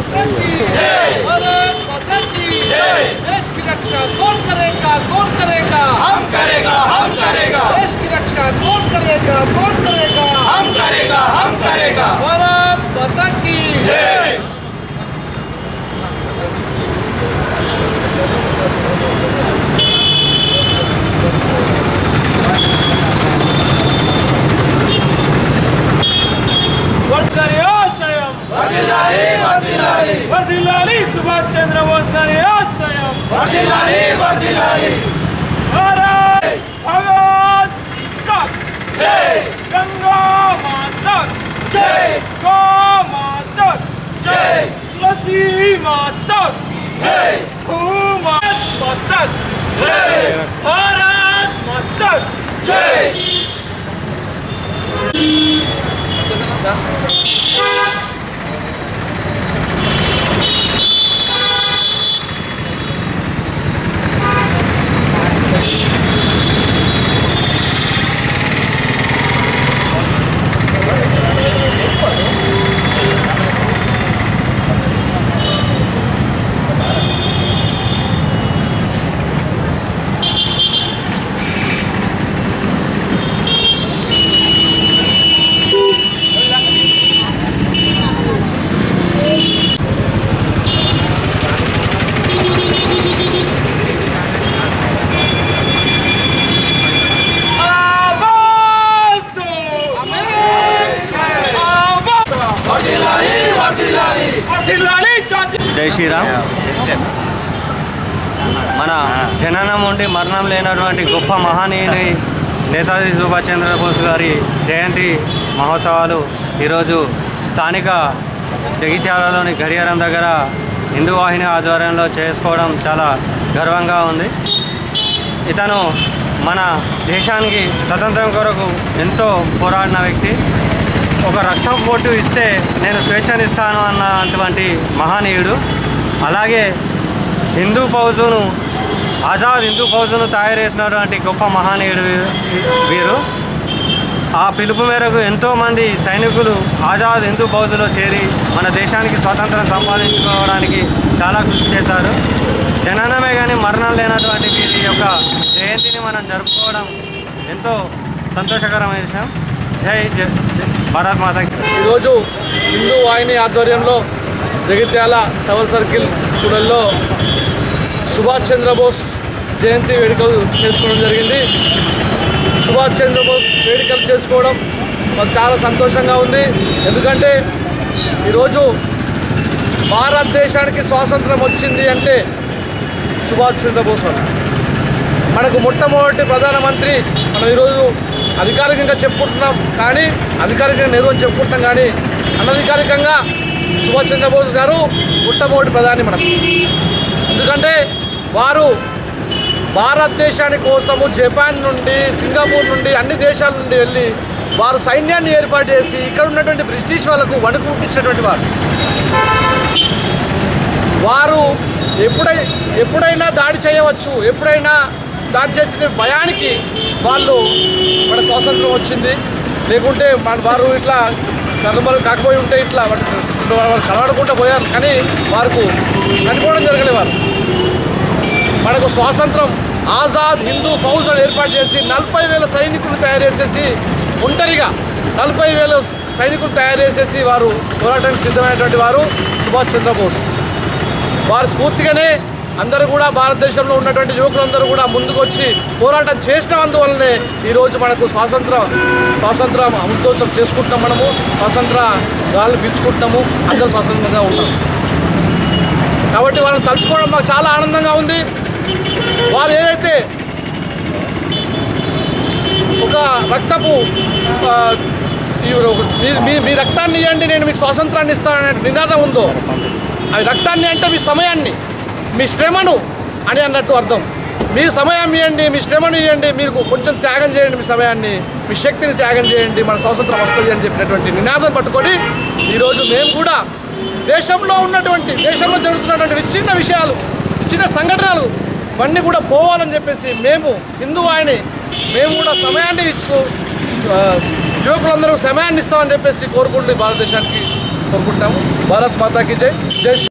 माता की भारत माता की देश की रक्षा कौन करेगा कौन करेगा हम करेगा हम करेगा देश की रक्षा कौन करेगा कौन करेगा हम करेगा हम करेगा भारत माता की जय వర్ధిల్లాలి ఆశయం వర్ధిల్లాలి వర్ధిల్లాలి వర్ధిల్లాలి సుభాష్ చంద్రబోస్ గారి ఆశయం వర్ధిల్లాలి వర్ధిల్లాలి भारत माता जय गंगा माता जय गौ माता जय तुलसी माता जय भू माता जय भारत माता जय आवाज दो आवाज వర్ధిల్లాలి వర్ధిల్లాలి వర్ధిల్లాలి జాతి జై శ్రీరామ్ మన జననం ఉండి మరణం లేనటువంటి గొప్ప మహనీయుని నేతాజీ సుభాష్ చంద్రబోస్ గారి జయంతి మహోత్సవాలు ఈరోజు స్థానిక జగిత్యాలలోని గడియారం దగ్గర హిందూ వాహిని ఆధ్వర్యంలో చేసుకోవడం చాలా గర్వంగా ఉంది ఇతను మన దేశానికి స్వతంత్రం కొరకు ఎంతో పోరాడిన వ్యక్తి ఒక రక్తం పోటు ఇస్తే నేను స్వేచ్ఛనిస్తాను అన్నటువంటి మహనీయుడు అలాగే హిందూ ఫౌజును ఆజాద్ హిందూ ఫౌజును తయారు చేసినటువంటి గొప్ప మహనీయుడు వీ- వీరు ఆ పిలుపు మేరకు ఎంతోమంది సైనికులు ఆజాద్ హిందూ ఫౌజులో చేరి మన దేశానికి స్వాతంత్రం సంపాదించుకోవడానికి చాలా కృషి చేశారు జననమే కానీ మరణం లేనటువంటి వీరి యొక్క జయంతిని మనం జరుపుకోవడం ఎంతో సంతోషకరమైన విషయం జై జై జై భారత్ మాతకి ఈరోజు హిందూ వాహిని ఆధ్వర్యంలో జగిత్యాల టవర్ సర్కిల్ కూడల్లో సుభాష్ చంద్రబోస్ జయంతి వేడుకలు చేసుకోవడం జరిగింది సుభాష్ చంద్రబోస్ వేడుకలు చేసుకోవడం మాకు చాలా సంతోషంగా ఉంది ఎందుకంటే ఈరోజు భారతదేశానికి స్వాతంత్రం వచ్చింది అంటే సుభాష్ చంద్రబోస్ వల్ల మనకు మొట్టమొదటి ప్రధానమంత్రి మనం ఈరోజు అధికారికంగా చెప్పుకుంటున్నాం కానీ అధికారికంగా నెహ్రూ అని చెప్పుకుంటున్నాం కానీ అనధికారికంగా సుభాష్ చంద్రబోస్ గారు మొట్టమొదటి ప్రధాని మనకు ఎందుకంటే వారు భారతదేశాని కోసము జపాన్ నుండి సింగపూర్ నుండి అన్ని దేశాల నుండి వెళ్ళి వారు సైన్యాన్ని ఏర్పాటు చేసి ఇక్కడ ఉన్నటువంటి బ్రిటిష్ వాళ్ళకు వణుకు పుట్టించినటువంటి వారు వారు ఎప్పుడై ఎప్పుడైనా దాడి చేయవచ్చు ఎప్పుడైనా దాడి చేసిన భయానికి వాళ్ళు మన స్వాతంత్రం వచ్చింది లేకుంటే మన వారు ఇట్లా కనుమలు కాకపోయి ఉంటే ఇట్లా వాటి- వాళ్ళు కలవడకుండా పోయారు కానీ వారికి చనిపోవడం జరగలే వారు మనకు స్వాతంత్రం ఆజాద్ హిందూ ఫౌజ్ అని ఏర్పాటు చేసి నలభై వేల సైనికులు తయారు చేసేసి ఒంటరిగా నలభై వేల సైనికులు తయారు చేసేసి వారు పోరాటానికి సిద్ధమైనటువంటి వారు సుభాష్ చంద్రబోస్ వారి స్ఫూర్తిగానే అందరూ కూడా భారతదేశంలో ఉన్నటువంటి యువకులందరూ కూడా ముందుకు వచ్చి పోరాటం చేసినందువల్లనే ఈరోజు మనకు స్వాతంత్ర స్వాతంత్ర అమృతోత్సవం చేసుకుంటున్నాం మనము స్వాతంత్ర గాలి పీల్చుకుంటున్నాము అందరూ స్వాతంత్రంగా ఉన్నాం కాబట్టి వాళ్ళని తలుచుకోవడం మాకు చాలా ఆనందంగా ఉంది వారు ఏదైతే ఒక రక్తపు ఆ, ఈ ఒక- మీ- మీ మీ రక్తాన్ని ఇవ్వండి నేను మీకు స్వాతంత్రాన్ని ఇస్తాననే నినాదం ఉందో అది రక్తాన్ని అంటే మీ సమయాన్ని మీ శ్రమను అని అన్నట్టు అర్థం మీ సమయం ఇవ్వండి మీ శ్రమను ఇవ్వండి మీరు కొంచెం త్యాగం చేయండి మీ సమయాన్ని మీ శక్తిని త్యాగం చేయండి మన స్వాతంత్రం వస్తుంది అని చెప్పినటువంటి నినాదం పట్టుకొని ఈరోజు మేము కూడా దేశంలో ఉన్నటువంటి దేశంలో జరుగుతున్నటువంటి చిన్న విషయాలు చిన్న సంఘటనలు ఇవన్నీ కూడా పోవాలని చెప్పేసి మేము హిందూ వాహిని మేము కూడా సమయాన్ని ఇస్తూ ఆ, యువకులందరూ సమయాన్ని ఇస్తామని చెప్పేసి కోరుకుంటుంది భారతదేశానికి కోరుకుంటాము భారత్ మాతాకి జై జై శ్రీ-